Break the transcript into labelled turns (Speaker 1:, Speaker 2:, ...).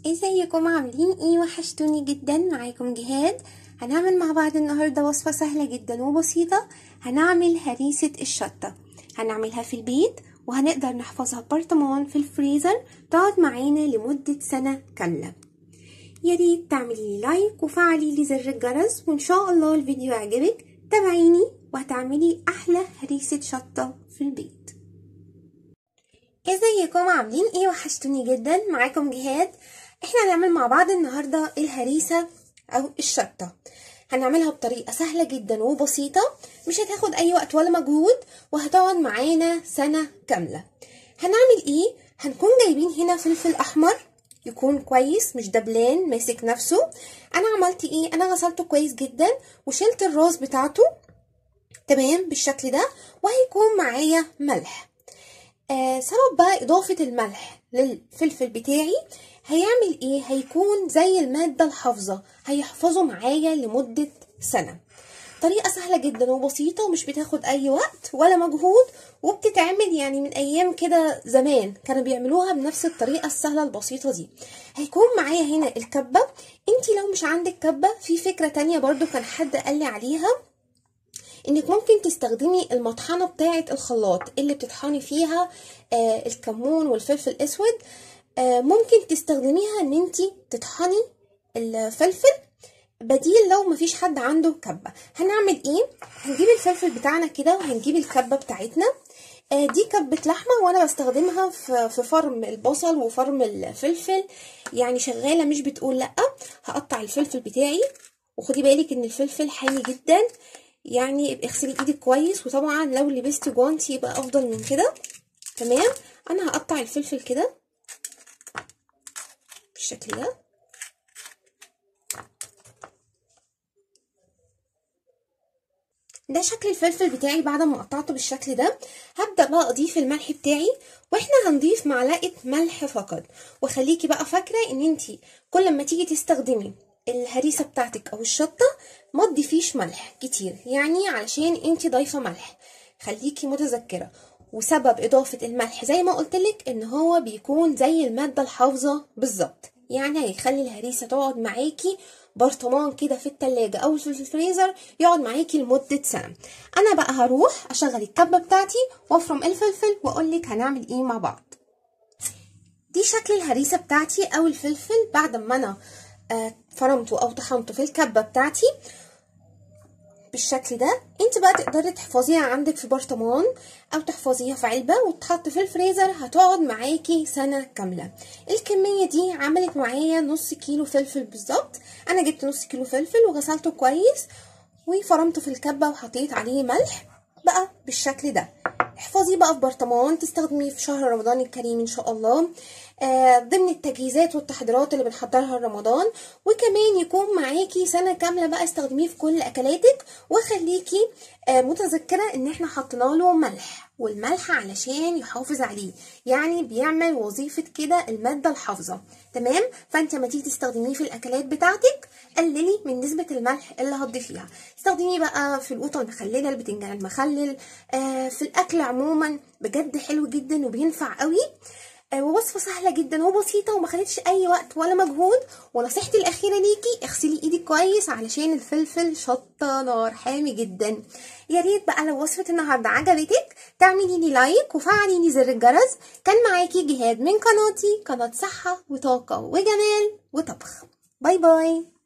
Speaker 1: ازيكم عاملين ايه وحشتوني جدا معاكم جهاد هنعمل مع بعض النهارده وصفه سهله جدا وبسيطه هنعمل هريسه الشطه هنعملها في البيت وهنقدر نحفظها برطمان في الفريزر تقعد معانا لمده سنه كامله يا ريت تعملي لي لايك وفعلي لي زر الجرس وان شاء الله الفيديو يعجبك تابعيني وهتعملي احلى هريسه شطه في البيت ازيكم عاملين ايه وحشتوني جدا معاكم جهاد احنا هنعمل مع بعض النهارده الهريسه او الشطه هنعملها بطريقه سهله جدا وبسيطه مش هتاخد اي وقت ولا مجهود وهتقعد معانا سنه كامله هنعمل ايه هنكون جايبين هنا فلفل احمر يكون كويس مش دبلان ماسك نفسه انا عملت ايه انا غسلته كويس جدا وشلت الراس بتاعته تمام بالشكل ده وهيكون معايا ملح آه سبب بقى إضافة الملح للفلفل بتاعي هيعمل إيه؟ هيكون زي المادة الحافظة هيحفظه معايا لمدة سنة طريقة سهلة جدا وبسيطة ومش بتاخد أي وقت ولا مجهود وبتتعمل يعني من أيام كده زمان كانوا بيعملوها بنفس الطريقة السهلة البسيطة دي هيكون معايا هنا الكبة انتي لو مش عندك كبة في فكرة تانية برضو كان حد قال لي عليها انك ممكن تستخدمي المطحنه بتاعه الخلاط اللي بتطحني فيها آه الكمون والفلفل الاسود آه ممكن تستخدميها ان انت تطحني الفلفل بديل لو مفيش حد عنده كبه هنعمل ايه هنجيب الفلفل بتاعنا كده وهنجيب الكبه بتاعتنا آه دي كبة لحمة وانا بستخدمها في فرم البصل وفرم الفلفل يعني شغالة مش بتقول لأ هقطع الفلفل بتاعي وخدي بالك ان الفلفل حي جدا يعني اغسلي ايدك كويس وطبعا لو لبستي جوانتي يبقى افضل من كده تمام انا هقطع الفلفل كده بالشكل ده ده شكل الفلفل بتاعي بعد ما قطعته بالشكل ده هبدا بقى اضيف الملح بتاعي واحنا هنضيف معلقه ملح فقط وخليكي بقى فاكره ان انتي كل ما تيجي تستخدمي الهريسه بتاعتك او الشطه ما تضيفيش ملح كتير يعني علشان انت ضايفه ملح خليكي متذكره وسبب اضافه الملح زي ما قلتلك ان هو بيكون زي الماده الحافظه بالظبط يعني هيخلي الهريسه تقعد معاكي برطمان كده في التلاجة او في الفريزر يقعد معاكي لمدة سنة انا بقى هروح اشغل الكبة بتاعتي وافرم الفلفل واقولك هنعمل ايه مع بعض دي شكل الهريسة بتاعتي او الفلفل بعد ما انا فرمته او طحنته في الكبه بتاعتي بالشكل ده انت بقى تقدري تحفظيها عندك في برطمان او تحفظيها في علبه وتحط في الفريزر هتقعد معاكي سنه كامله الكميه دي عملت معايا نص كيلو فلفل بالظبط انا جبت نص كيلو فلفل وغسلته كويس وفرمته في الكبه وحطيت عليه ملح بقى بالشكل ده احفظيه بقى في برطمان تستخدميه في شهر رمضان الكريم ان شاء الله آه ضمن التجهيزات والتحضيرات اللي بنحضرها لرمضان وكمان يكون معاكي سنه كامله بقى استخدميه في كل اكلاتك وخليكي آه متذكره ان احنا حطينا له ملح والملح علشان يحافظ عليه يعني بيعمل وظيفه كده الماده الحافظه تمام فانت لما تيجي تستخدميه في الاكلات بتاعتك قللي من نسبه الملح اللي هتضيفيها استخدميه بقى في القوطه المخلله البتنجان المخلل آه في الاكل عموما بجد حلو جدا وبينفع قوي ووصفة سهلة جدا وبسيطة وما خدتش أي وقت ولا مجهود ونصيحتي الأخيرة ليكي اغسلي إيدك كويس علشان الفلفل شطة نار حامي جدا يا ريت بقى لو وصفة النهاردة عجبتك تعملي لي لايك وفعلي لي زر الجرس كان معاكي جهاد من قناتي قناة صحة وطاقة وجمال وطبخ باي باي